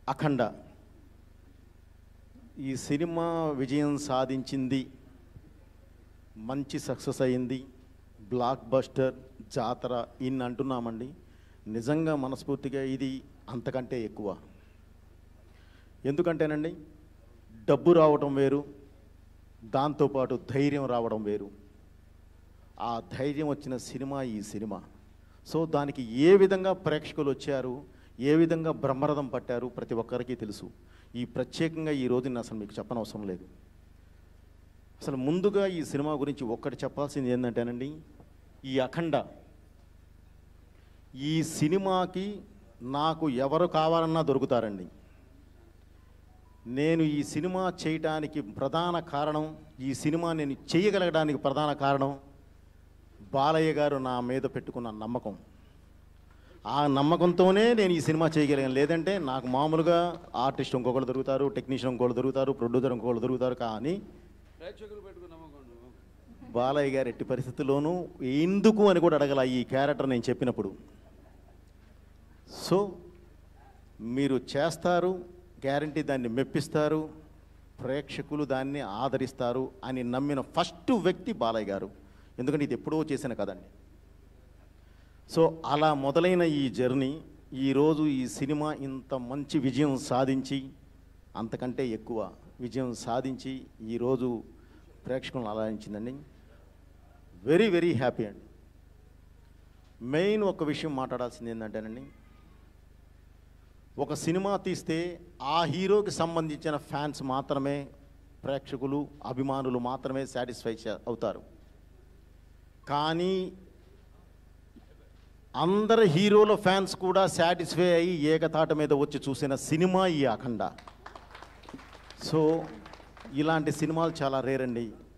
అఖండ ఈ సినిమా విజయం సాధించింది మంచి సక్సెస్ అయింది బ్లాక్ బస్టర్ జాతర ఇన్ని అంటున్నామండి నిజంగా మనస్ఫూర్తిగా ఇది అంతకంటే ఎక్కువ ఎందుకంటేనండి డబ్బు రావడం వేరు దాంతోపాటు ధైర్యం రావడం వేరు ఆ ధైర్యం వచ్చిన సినిమా ఈ సినిమా సో దానికి ఏ విధంగా ప్రేక్షకులు వచ్చారు ఏ విధంగా బ్రహ్మరథం పట్టారు ప్రతి ఒక్కరికి తెలుసు ఈ ప్రత్యేకంగా ఈ రోజు నేను అసలు మీకు చెప్పనవసరం లేదు అసలు ముందుగా ఈ సినిమా గురించి ఒక్కటి చెప్పాల్సింది ఏంటంటేనండి ఈ అఖండ ఈ సినిమాకి నాకు ఎవరు కావాలన్నా దొరుకుతారండి నేను ఈ సినిమా చేయటానికి ప్రధాన కారణం ఈ సినిమా నేను చేయగలగడానికి ప్రధాన కారణం బాలయ్య గారు నా మీద పెట్టుకున్న నమ్మకం ఆ నమ్మకంతోనే నేను ఈ సినిమా చేయగలిగాను లేదంటే నాకు మామూలుగా ఆర్టిస్ట్ ఇంకొకరు దొరుకుతారు టెక్నీషియన్ ఇంకొకరు దొరుకుతారు ప్రొడ్యూసర్ ఇంకొకరు దొరుకుతారు కానీ ప్రేక్షకులు పెట్టుకుని నమ్మకం బాలయ్య గారు ఎట్టి పరిస్థితుల్లోనూ ఎందుకు అని కూడా అడగల ఈ క్యారెక్టర్ నేను చెప్పినప్పుడు సో మీరు చేస్తారు గ్యారంటీ దాన్ని మెప్పిస్తారు ప్రేక్షకులు దాన్ని ఆదరిస్తారు అని నమ్మిన ఫస్ట్ వ్యక్తి బాలయ్య గారు ఎందుకంటే ఇది ఎప్పుడో చేసిన కదండి సో అలా మొదలైన ఈ జర్నీ ఈరోజు ఈ సినిమా ఇంత మంచి విజయం సాధించి అంతకంటే ఎక్కువ విజయం సాధించి ఈరోజు ప్రేక్షకులను ఆలోచించిందండి వెరీ వెరీ హ్యాపీ అండి మెయిన్ ఒక విషయం మాట్లాడాల్సింది ఏంటంటేనండి ఒక సినిమా తీస్తే ఆ హీరోకి సంబంధించిన ఫ్యాన్స్ మాత్రమే ప్రేక్షకులు అభిమానులు మాత్రమే సాటిస్ఫై అవుతారు కానీ అందరు హీరోల ఫ్యాన్స్ కూడా సాటిస్ఫై అయ్యి ఏకతాట మీద వచ్చి చూసిన సినిమా ఈ అఖండ సో ఇలాంటి సినిమాలు చాలా రేర్ అండి